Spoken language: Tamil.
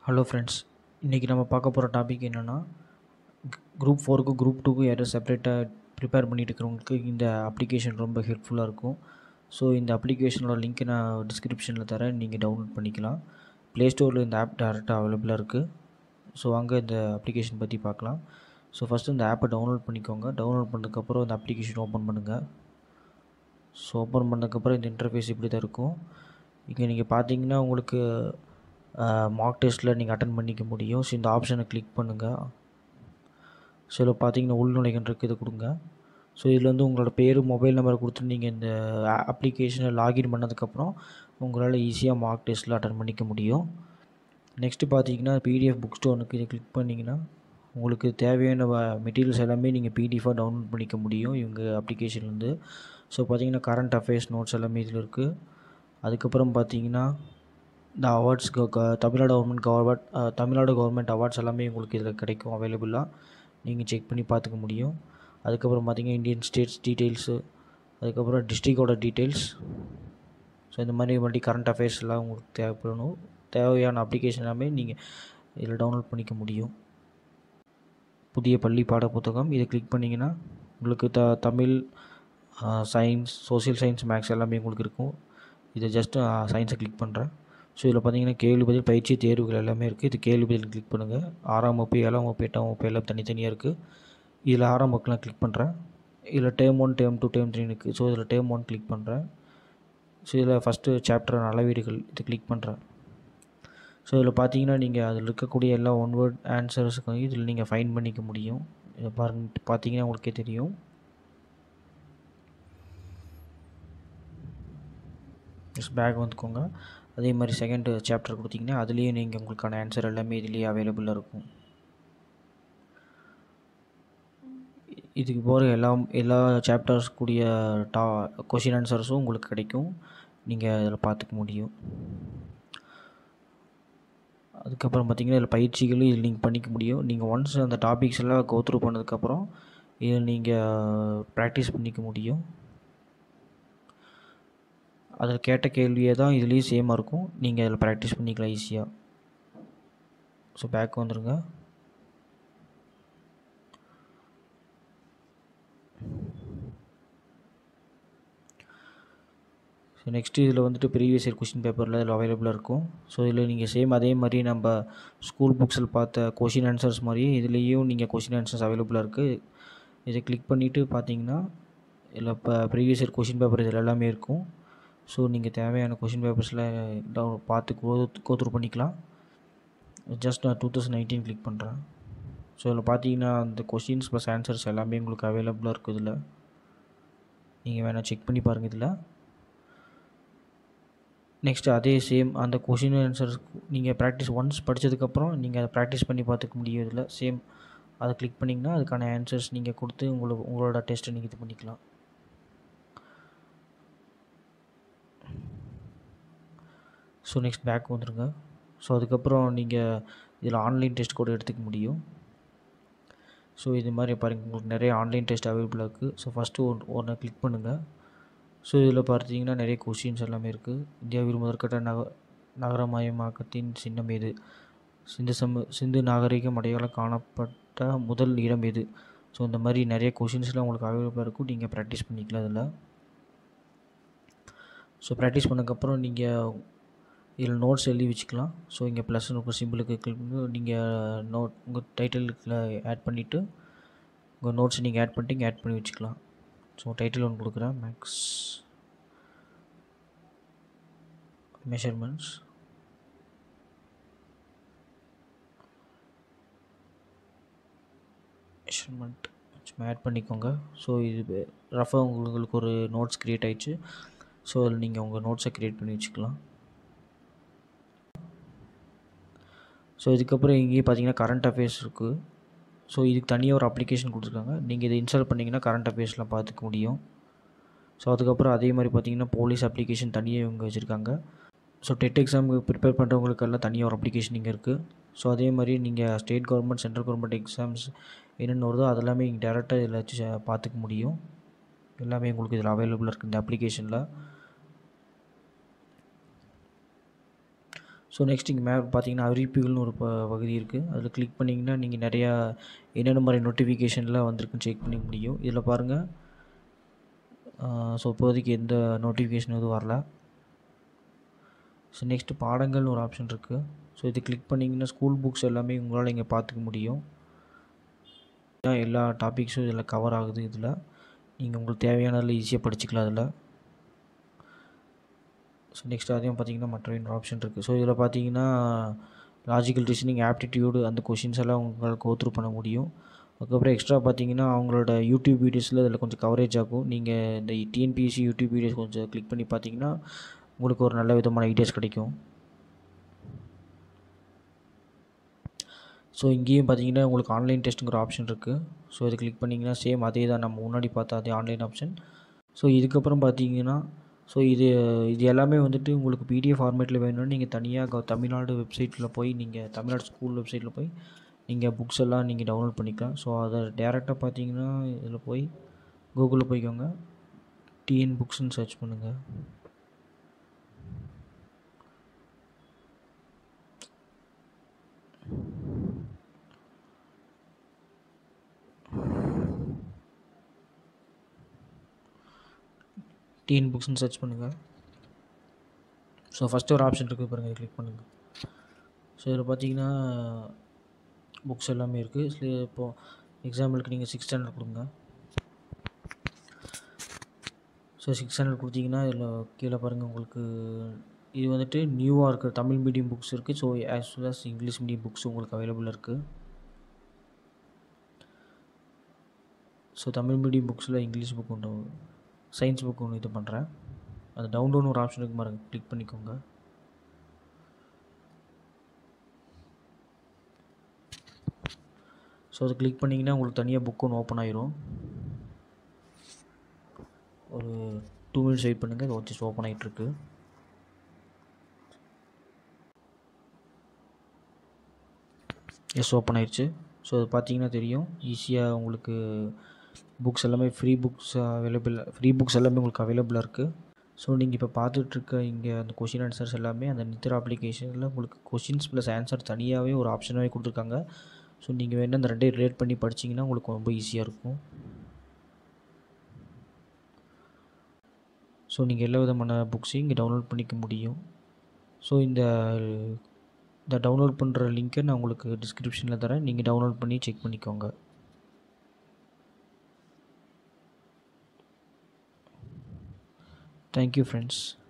ஹலோ ஃப்ரெண்ட்ஸ் இன்றைக்கி நம்ம பார்க்க போகிற டாபிக் என்னென்னா குரூப் ஃபோருக்கு குரூப் டூக்கு யாரும் செப்பரேட்டாக ப்ரிப்பேர் பண்ணிட்டு இருக்கிறவங்களுக்கு இந்த அப்ளிகேஷன் ரொம்ப ஹெல்ப்ஃபுல்லாக இருக்கும் ஸோ இந்த அப்ளிகேஷனோட லிங்க் நான் டிஸ்கிரிப்ஷனில் தரேன் நீங்கள் டவுன்லோட் பண்ணிக்கலாம் ப்ளே ஸ்டோரில் இந்த ஆப் டேரெக்டாக அவைலபிளாக இருக்குது ஸோ அங்கே இந்த அப்ளிகேஷன் பற்றி பார்க்கலாம் ஸோ ஃபஸ்ட்டு இந்த ஆப்பை டவுன்லோட் பண்ணிக்கோங்க டவுன்லோட் பண்ணதுக்கப்புறம் இந்த அப்ளிகேஷன் ஓப்பன் பண்ணுங்கள் ஸோ ஓப்பன் பண்ணதுக்கப்புறம் இந்த இன்டர்ஃபேஸ் இப்படி தான் இருக்கும் இங்கே நீங்கள் பார்த்தீங்கன்னா உங்களுக்கு மார்க் டெஸ்ட்டில் நீங்கள் அட்டன் பண்ணிக்க முடியும் ஸோ இந்த ஆப்ஷனை கிளிக் பண்ணுங்கள் ஸோ இதில் பார்த்தீங்கன்னா உள்நுழைகன் இருக்குது இதை கொடுங்க ஸோ இதில் வந்து உங்களோட பேர் மொபைல் நம்பர் கொடுத்து நீங்கள் இந்த அப்ளிகேஷனை லாகின் பண்ணதுக்கப்புறம் உங்களால் ஈஸியாக மார்க் டெஸ்ட்டில் அட்டன் பண்ணிக்க முடியும் நெக்ஸ்ட்டு பார்த்தீங்கன்னா பிடிஎஃப் புக் ஸ்டோனுக்கு இதை கிளிக் பண்ணிங்கன்னா உங்களுக்கு தேவையான மெட்டீரியல்ஸ் எல்லாமே நீங்கள் பிடிஎஃபாக டவுன்லோட் பண்ணிக்க முடியும் இவங்க அப்ளிகேஷன்லேருந்து ஸோ பார்த்தீங்கன்னா கரண்ட் அஃபேர்ஸ் நோட்ஸ் எல்லாமே இதில் இருக்குது அதுக்கப்புறம் பார்த்தீங்கன்னா இந்த awards Tamil Nadu government award Tamil Nadu government awards எல்லாமே உங்களுக்கு இதில் கிடைக்கும் அவைலபிளாக நீங்கள் செக் பண்ணி பார்த்துக்க முடியும் அதுக்கப்புறம் பார்த்தீங்கன்னா இந்தியன் ஸ்டேட்ஸ் டீட்டெயில்ஸு அதுக்கப்புறம் டிஸ்ட்ரிக்டோட டீட்டெயில்ஸ் ஸோ இந்த மாதிரி மறுபடி கரண்ட் அஃபேர்ஸ் எல்லாம் உங்களுக்கு தேவைப்படணும் தேவையான அப்ளிகேஷன் எல்லாமே நீங்கள் இதில் டவுன்லோட் பண்ணிக்க முடியும் புதிய பள்ளி பாட புத்தகம் இதை கிளிக் பண்ணிங்கன்னா உங்களுக்கு the Tamil science social science maths எல்லாமே உங்களுக்கு இருக்கும் இதை ஜஸ்ட்டு சயின்ஸை கிளிக் பண்ணுறேன் ஸோ இதில் பார்த்தீங்கன்னா கேள்வி பதில் பயிற்சி தேர்வுகள் எல்லாமே இருக்குது இது கேள்வி பதில் கிளிக் பண்ணுங்கள் ஆறாம் வகுப்பு ஏழாம் வகுப்பு எட்டாம் வகுப்பு எல்லாம் தனித்தனியாக இருக்குது இதில் ஆறாம் வகுப்புலாம் கிளிக் பண்ணுறேன் இதில் term one term two term three இருக்குது ஸோ இதில் டேர்ம் ஒன் கிளிக் பண்ணுறேன் ஸோ இதில் ஃபஸ்ட்டு சாப்டர் அளவீடுகள் இது கிளிக் பண்ணுறேன் ஸோ இதில் பார்த்தீங்கன்னா நீங்கள் அதில் இருக்கக்கூடிய எல்லா ஒன் வேர்ட் ஆன்சர்ஸுக்கும் இதில் நீங்கள் ஃபைன் பண்ணிக்க முடியும் இதை பாருங்க பார்த்தீங்கன்னா உங்களுக்கே தெரியும் ஜஸ்ட் பேக் வந்துக்கோங்க அதே மாதிரி செகண்ட் சாப்டர் கொடுத்தீங்கன்னா அதுலேயும் நீங்கள் உங்களுக்கான ஆன்சர் எல்லாமே இதுலேயே அவைலபிளாக இருக்கும் இதுக்கு போகிற எல்லா எல்லா சாப்டர்ஸ் கூடிய டா கொஷின் ஆன்சர்ஸும் உங்களுக்கு கிடைக்கும் நீங்கள் அதில் பார்த்துக்க முடியும் அதுக்கப்புறம் பார்த்தீங்கன்னா இதில் பயிற்சிகளும் இதில் நீங்கள் பண்ணிக்க முடியும் நீங்கள் ஒன்ஸ் அந்த டாபிக்ஸ் எல்லாம் கோத்ரூ பண்ணதுக்கப்புறம் இதில் நீங்கள் ப்ராக்டிஸ் பண்ணிக்க முடியும் அதில் கேட்ட கேள்வியே தான் இதுலேயும் சேமாக இருக்கும் நீங்கள் அதில் ப்ராக்டிஸ் பண்ணிக்கலாம் ஈஸியாக ஸோ பேக் வந்துடுங்க ஸோ நெக்ஸ்ட்டு இதில் வந்துட்டு ப்ரீவியஸ் இயர் கொஷின் பேப்பரில் இதில் அவைலபிளாக இருக்கும் ஸோ இதில் நீங்கள் சேம் அதே மாதிரி நம்ம ஸ்கூல் புக்ஸில் பார்த்த கொஷின் ஆன்சர்ஸ் மாதிரியே இதுலேயும் நீங்கள் கொஷின் ஆன்சர்ஸ் அவைலபிளாக இருக்குது இதை கிளிக் பண்ணிவிட்டு பார்த்தீங்கன்னா இதில் இப்போ ப்ரீவியஸ் இயர் கொஷின் பேப்பர் இதில் எல்லாமே இருக்கும் ஸோ நீங்கள் தேவையான கொஷின் பேப்பர்ஸில் டவு பார்த்து கோ கோத்ரூ பண்ணிக்கலாம் ஜஸ்ட் நான் டூ தௌசண்ட் நைன்டீன் கிளிக் பண்ணுறேன் ஸோ இதில் பார்த்தீங்கன்னா அந்த கொஷின்ஸ் ப்ளஸ் ஆன்சர்ஸ் எல்லாமே உங்களுக்கு அவைலபிளாக இருக்குது இதில் நீங்கள் வேணால் செக் பண்ணி பாருங்கள் இதில் நெக்ஸ்ட் அதே சேம் அந்த கொஷின் ஆன்சர்ஸ் நீங்கள் ப்ராக்டிஸ் ஒன்ஸ் படித்ததுக்கப்புறம் நீங்கள் அதை ப்ராக்டிஸ் பண்ணி பார்த்துக்க முடியும் இதில் சேம் அதை கிளிக் பண்ணிங்கன்னா அதுக்கான ஆன்சர்ஸ் நீங்கள் கொடுத்து உங்களுக்கு உங்களோட டெஸ்ட்டை நீங்கள் இது பண்ணிக்கலாம் ஸோ நெக்ஸ்ட் பேக் வந்துடுங்க ஸோ அதுக்கப்புறம் நீங்கள் இதில் ஆன்லைன் டெஸ்ட் கூட எடுத்துக்க முடியும் ஸோ இது மாதிரி பாருங்கள் உங்களுக்கு நிறைய ஆன்லைன் டெஸ்ட் அவைலபிளாக இருக்குது ஸோ ஃபஸ்ட்டு ஒன் ஒன்றை கிளிக் பண்ணுங்கள் ஸோ இதில் பார்த்தீங்கன்னா நிறைய கொஷின்ஸ் எல்லாமே இருக்குது இந்தியாவில் முதற்கட்ட நக நகரமயமாக்கத்தின் சின்னம் எது சிந்து சம சிந்து நாகரிகம் அடையாளம் காணப்பட்ட முதல் இடம் எது ஸோ இந்த மாதிரி நிறைய கொஷின்ஸ்லாம் உங்களுக்கு அவைலபிளாக இருக்கும் நீங்கள் ப்ராக்டிஸ் பண்ணிக்கலாம் அதில் ஸோ ப்ராக்டிஸ் பண்ணதுக்கப்புறம் நீங்கள் இதில் நோட்ஸ் எழுதி வச்சுக்கலாம் ஸோ இங்கே ப்ளஸ் சிம்பிளுக்கு கிளிக் பண்ணி நீங்கள் நோட் உங்கள் டைட்டிலுக்குள்ள ஆட் பண்ணிவிட்டு உங்கள் நோட்ஸ் நீங்கள் ஆட் பண்ணிட்டு இங்கே ஆட் பண்ணி வச்சுக்கலாம் ஸோ டைட்டில் ஒன்று கொடுக்குறேன் மேக்ஸ் மெஷர்மெண்ட்ஸ் மெஷர்மெண்ட் சும்மா ஆட் பண்ணிக்கோங்க ஸோ இது ரஃபாக உங்களுக்கு ஒரு நோட்ஸ் க்ரியேட் ஆயிடுச்சு ஸோ அதில் நீங்கள் உங்கள் நோட்ஸை க்ரியேட் பண்ணி வச்சுக்கலாம் ஸோ இதுக்கப்புறம் இங்கேயே பார்த்தீங்கன்னா கரண்ட் அஃபேர்ஸ் இருக்குது ஸோ இதுக்கு தனியாக ஒரு அப்ளிகேஷன் கொடுத்துருக்காங்க நீங்கள் இதை இன்ஸ்டால் பண்ணிங்கன்னா கரண்ட் அஃபேர்ஸ்லாம் பார்த்துக்க முடியும் ஸோ அதுக்கப்புறம் அதே மாதிரி பார்த்தீங்கன்னா போலீஸ் அப்ளிகேஷன் தனியாக இவங்க வச்சுருக்காங்க ஸோ டெட் எக்ஸாமுக்கு ப்ரிப்பேர் பண்ணுறவங்களுக்கெல்லாம் தனியாக ஒரு அப்ளிகேஷன் இங்கே இருக்குது ஸோ அதே மாதிரி நீங்கள் state government central government exams என்னென்ன வருதோ அதெல்லாமே இங்கே டேரெக்டாக இதில் வச்சு பார்த்துக்க முடியும் எல்லாமே உங்களுக்கு இதில் அவைலபிளாக இருக்குது இந்த அப்ளிகேஷனில் ஸோ நெக்ஸ்ட் இங்கே மேலே பார்த்தீங்கன்னா அறிவிப்புகள்னு ஒரு ப பகுதி இருக்குது அதில் கிளிக் பண்ணிங்கன்னா நீங்கள் நிறையா என்னென்ன மாதிரி நோட்டிஃபிகேஷன்லாம் வந்திருக்குன்னு செக் பண்ணிக்க முடியும் இதில் பாருங்கள் ஸோ இப்போதைக்கு எந்த நோட்டிஃபிகேஷன் எதுவும் வரல ஸோ நெக்ஸ்ட்டு பாடங்கள்னு ஒரு ஆப்ஷன் இருக்குது ஸோ இது கிளிக் பண்ணிங்கன்னா ஸ்கூல் புக்ஸ் எல்லாமே உங்களால் இங்கே பார்த்துக்க முடியும் எல்லா டாபிக்ஸும் இதில் கவர் ஆகுது இதில் நீங்கள் உங்களுக்கு தேவையானதில் ஈஸியாக படிச்சுக்கலாம் அதில் ஸோ நெக்ஸ்ட் அதையும் பார்த்தீங்கன்னா மற்ற இன்னொரு ஆப்ஷன் இருக்குது ஸோ இதில் பார்த்தீங்கன்னா லாஜிக்கல் ரீசனிங் ஆப்டிடியூடு அந்த கொஷின்ஸ் எல்லாம் உங்களால் கோத்ரூ பண்ண முடியும் அதுக்கப்புறம் எக்ஸ்ட்ரா பார்த்தீங்கன்னா அவங்களோட யூடியூப் வீடியோஸில் இதில் கொஞ்சம் கவரேஜ் ஆகும் நீங்கள் இந்த டிஎன்பிஎஸ்சி யூடியூப் வீடியோஸ் கொஞ்சம் கிளிக் பண்ணி பார்த்தீங்கன்னா உங்களுக்கு ஒரு நல்ல விதமான ஐடியாஸ் கிடைக்கும் ஸோ இங்கேயும் பார்த்தீங்கன்னா உங்களுக்கு ஆன்லைன் டெஸ்ட்டுங்கிற ஆப்ஷன் இருக்குது ஸோ இதை கிளிக் பண்ணிங்கன்னா சேம் அதே தான் நம்ம முன்னாடி பார்த்த அதே ஆன்லைன் ஆப்ஷன் ஸோ இதுக்கப்புறம் பார்த்தீங்கன்னா ஸோ இது இது எல்லாமே வந்துட்டு உங்களுக்கு பிடிஎஃப் ஃபார்மேட்டில் வேணும்னா நீங்கள் தனியாக தமிழ்நாடு வெப்சைட்டில் போய் நீங்கள் தமிழ்நாடு ஸ்கூல் வெப்சைட்டில் போய் நீங்கள் புக்ஸ் எல்லாம் நீங்கள் டவுன்லோட் பண்ணிக்கலாம் ஸோ அதை டேரெக்டாக பார்த்தீங்கன்னா இதில் போய் கூகுளில் போய்க்கோங்க டிஎன் புக்ஸ்ன்னு சர்ச் பண்ணுங்கள் டிஎன் புக்ஸ்னு சர்ச் பண்ணுங்கள் ஸோ ஃபஸ்ட்டு ஒரு ஆப்ஷன் இருக்குது பாருங்கள் கிளிக் பண்ணுங்கள் ஸோ இதில் பார்த்தீங்கன்னா புக்ஸ் எல்லாமே இருக்குது இப்போது எக்ஸாம்பிளுக்கு நீங்கள் சிக்ஸ் ஸ்டாண்டர்ட் கொடுங்க ஸோ சிக்ஸ் ஸ்டாண்டர்ட் கொடுத்தீங்கன்னா இதில் கீழே பாருங்கள் உங்களுக்கு இது வந்துட்டு நியூவாக இருக்கிற தமிழ் மீடியம் புக்ஸ் இருக்குது so as well as English medium books உங்களுக்கு அவைலபிள் இருக்குது ஸோ தமிழ் மீடியம் புக்ஸில் இங்கிலீஷ் புக் ஒன்று சயின்ஸ் புக் ஒன்று இது பண்ணுறேன் அது டவுன்லோட்னு ஒரு ஆப்ஷன் இருக்கு பாருங்க கிளிக் பண்ணிக்கோங்க ஸோ அதை கிளிக் பண்ணிங்கன்னா உங்களுக்கு தனியாக புக் ஒன்று ஓப்பன் ஆயிரும் ஒரு டூ மினிட்ஸ் வெயிட் பண்ணுங்கள் அது ஜஸ்ட் ஓப்பன் ஆகிட்டுருக்கு எஸ் ஓப்பன் ஆயிடுச்சு ஸோ அது பார்த்தீங்கன்னா தெரியும் ஈஸியாக உங்களுக்கு புக்ஸ் எல்லாமே free books available free books எல்லாமே உங்களுக்கு அவைலபிளாக இருக்குது ஸோ நீங்கள் இப்போ பார்த்துட்ருக்க இங்கே அந்த கொஷின் ஆன்சர்ஸ் எல்லாமே அந்த நித்திரா அப்ளிகேஷனில் உங்களுக்கு கொஷின்ஸ் ப்ளஸ் ஆன்சர் தனியாகவே ஒரு ஆப்ஷனாகவே கொடுத்துருக்காங்க ஸோ நீங்கள் வேணால் அந்த ரெண்டையும் ரிலேட் பண்ணி படிச்சிங்கன்னா உங்களுக்கு ரொம்ப ஈஸியாக இருக்கும் ஸோ நீங்கள் எல்லா விதமான புக்ஸையும் இங்கே டவுன்லோட் பண்ணிக்க முடியும் ஸோ இந்த இந்த டவுன்லோட் பண்ணுற லிங்க்கை நான் உங்களுக்கு டிஸ்கிரிப்ஷனில் தரேன் நீங்கள் டவுன்லோட் பண்ணி செக் பண்ணிக்கோங்க தேங்க்யூ ஃப்ரெண்ட்ஸ்